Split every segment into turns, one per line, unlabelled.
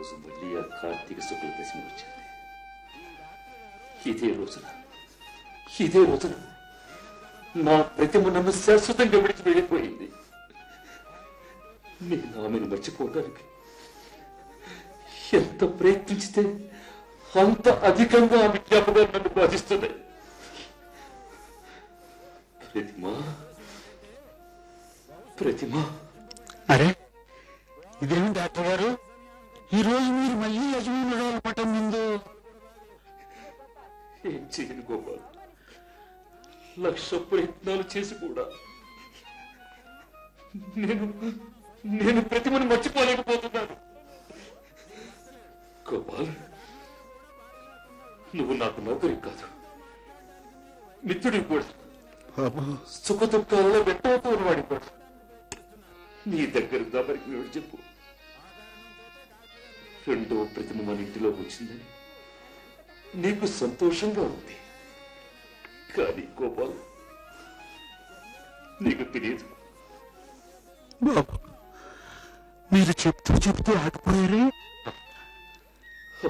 రోజు మళ్ళీ ఆ కార్తీక శుక్ల దశమి వచ్చింది ఇదే రోజున ఇదే రోజున నా ప్రతిమ నన్ను శాశ్వతంగా విడిచి వెళ్ళిపోయింది నేను ఆమెను మర్చిపోవడానికి ఎంత ప్రయత్నించితే అంత అధికంగా ఆమె జ్ఞాపకాలు నన్ను బాధిస్తున్నాయి ప్రతిమ ప్రతిమ
అరే ఇదేమి డాక్టర్ గారు ఈ రోజు మీరు మళ్ళీ యజమానుడు మఠం ముందు
ఏం చేయను గోపాల్ లక్ష ప్రయత్నాలు చేసి కూడా నేను నేను ప్రతిమను మర్చిపోలేకపోతున్నాను గోపాల్ నువ్వు నాకు నౌకరి కాదు మిత్రుడివి కూడా
బాబు
సుఖ దుఃఖాలలో వెంటవుతూ ఉన్నవాడి కూడా నీ దగ్గర దాపరికి నువ్వు చెప్పు రెండో ప్రతిమ మన ఇంటిలో వచ్చిందని నీకు సంతోషంగా ఉంది కానీ గోపాల్ నీకు తెలియదు
బాబు మీరు చెప్తూ చెప్తూ ఆగిపోయారే
హ.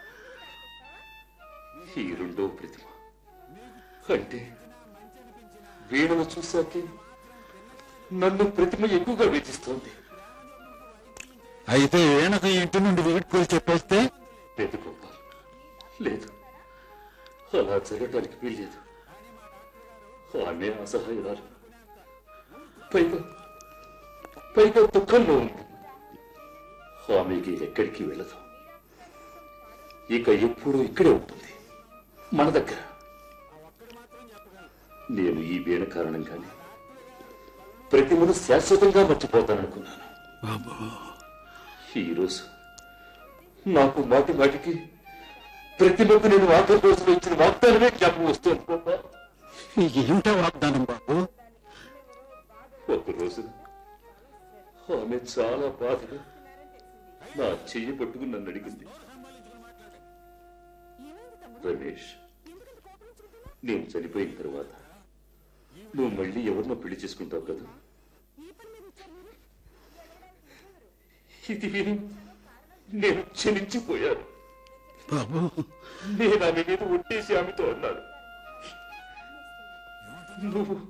ఈ రెండో ప్రతిమ అంటే వీణను చూశాకే నన్ను ప్రతిమ ఎక్కువగా వేధిస్తోంది
అయితే వీణకు ఇంటి నుండి వీడ్కోలు చెప్పేస్తే
లేదు గోపాల్ లేదు అలా జరగడానికి వీల్లేదు ఆమె అసహాయురాలు పైగా పైగా దుఃఖంలో ఉంది ఆమెకి ఎక్కడికి వెళ్ళదు ఇక ఎప్పుడూ ఇక్కడే ఉంటుంది మన దగ్గర నేను ఈ వీణ కారణంగానే ప్రతిమను శాశ్వతంగా మర్చిపోతాననుకున్నాను
బాబు
ఈరోజు నాకు మాటి మాటికి ప్రతిమకు నేను ఆఖరి రోజులో ఇచ్చిన వాగ్దానమే జ్ఞాపకం వస్తుంది గోపా.
ఏమిటో వాగ్దానం బాబు
ఒక రోజు ఆమె చాలా బాధగా నా చెయ్యి పట్టుకుని నన్ను అడిగింది రమేష్ నేను చనిపోయిన తర్వాత నువ్వు మళ్ళీ ఎవరినో పెళ్లి చేసుకుంటావు కదా ఇది విని నేను క్షమించిపోయాను
బాబు
నేను ఆమె మీద ఒట్టేసి ఆమెతో అన్నాను నువ్వు